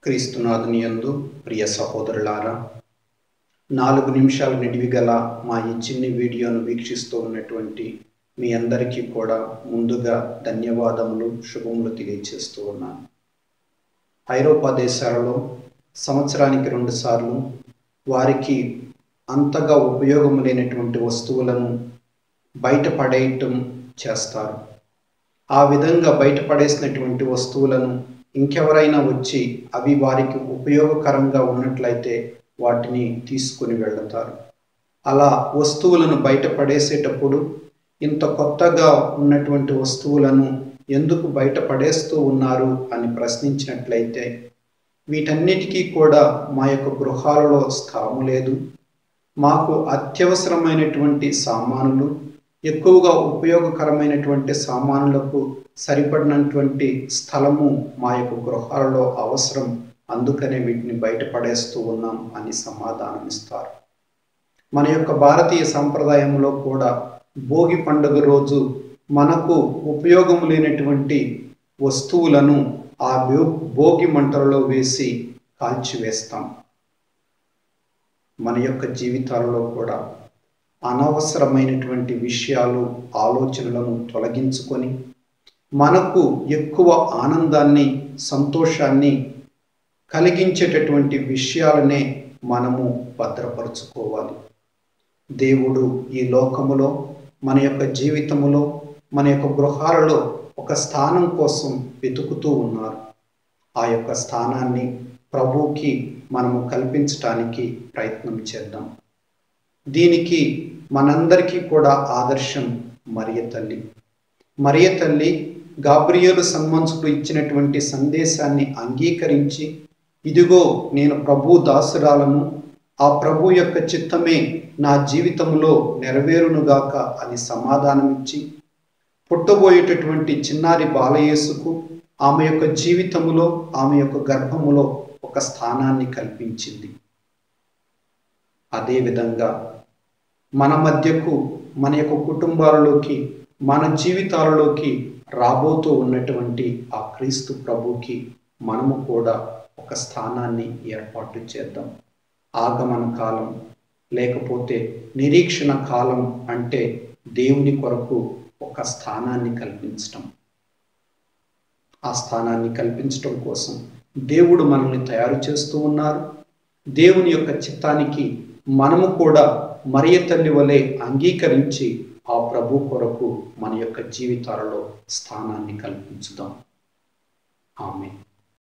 క్రీస్తునాథుని యందు ప్రియ సహోదరులారా నాలుగు నిమిషాల నిడివి గల మా ఈ చిన్ని వీడియోను వీక్షిస్తూ ఉన్నటువంటి మీ అందరికీ కూడా ముందుగా ధన్యవాదములు శుభములు తెలియజేస్తూ ఉన్నాను ఐరోపా దేశాలలో సంవత్సరానికి రెండుసార్లు వారికి అంతగా ఉపయోగం లేనటువంటి వస్తువులను బయట పడేయటం చేస్తారు ఆ విధంగా బయట పడేసినటువంటి వస్తువులను ఇంకెవరైనా వచ్చి అవి వారికి ఉపయోగకరంగా ఉన్నట్లయితే వాటిని తీసుకుని వెళతారు అలా వస్తువులను బయట పడేసేటప్పుడు ఇంత కొత్తగా ఉన్నటువంటి వస్తువులను ఎందుకు బయట పడేస్తూ ఉన్నారు అని ప్రశ్నించినట్లయితే వీటన్నిటికీ కూడా మా యొక్క గృహాలలో స్థలము లేదు మాకు అత్యవసరమైనటువంటి సామానులు ఎక్కువగా ఉపయోగకరమైనటువంటి సామానులకు సరిపడినటువంటి స్థలము మా యొక్క గృహాలలో అవసరం అందుకనే వీటిని బయటపడేస్తూ ఉన్నాం అని సమాధానం ఇస్తారు మన యొక్క భారతీయ సంప్రదాయంలో కూడా భోగి పండుగ రోజు మనకు ఉపయోగం లేనటువంటి వస్తువులను ఆ భోగి మంటలలో వేసి కాల్చివేస్తాం మన యొక్క జీవితాలలో కూడా అనవసరమైనటువంటి విషయాలు ఆలోచనలను తొలగించుకొని మనకు ఎక్కువ ఆనందాన్ని సంతోషాన్ని కలిగించేటటువంటి విషయాలనే మనము భద్రపరుచుకోవాలి దేవుడు ఈ లోకములో మన యొక్క జీవితములో మన యొక్క గృహాలలో ఒక స్థానం కోసం వెతుకుతూ ఉన్నారు ఆ యొక్క స్థానాన్ని ప్రభువుకి మనము కల్పించటానికి ప్రయత్నం చేద్దాం దీనికి మనందరికీ కూడా ఆదర్శం మరియ తల్లి మరియ తల్లి గాబ్రియలు సన్మంచుకు ఇచ్చినటువంటి సందేశాన్ని అంగీకరించి ఇదిగో నేను ప్రభు దాసురాలను ఆ ప్రభు యొక్క చిత్తమే నా జీవితంలో నెరవేరునుగాక అని సమాధానమిచ్చి పుట్టబోయేటటువంటి చిన్నారి బాలయేసుకు ఆమె యొక్క జీవితములో ఆమె యొక్క గర్భములో ఒక స్థానాన్ని కల్పించింది అదేవిధంగా మన మధ్యకు మన యొక్క కుటుంబాలలోకి మన జీవితాలలోకి రాబోతూ ఉన్నటువంటి ఆ క్రీస్తు ప్రభుకి మనము కూడా ఒక స్థానాన్ని ఏర్పాటు చేద్దాం ఆగమన కాలం లేకపోతే నిరీక్షణ కాలం అంటే దేవుని కొరకు ఒక స్థానాన్ని కల్పించటం ఆ స్థానాన్ని కల్పించటం కోసం దేవుడు మనల్ని తయారు చేస్తూ ఉన్నారు దేవుని యొక్క చిత్తానికి మనము కూడా మరియ తల్లి వలె అంగీకరించి ఆ ప్రభు కొరకు మన యొక్క జీవితాలలో స్థానాన్ని కల్పించుదాం ఆమె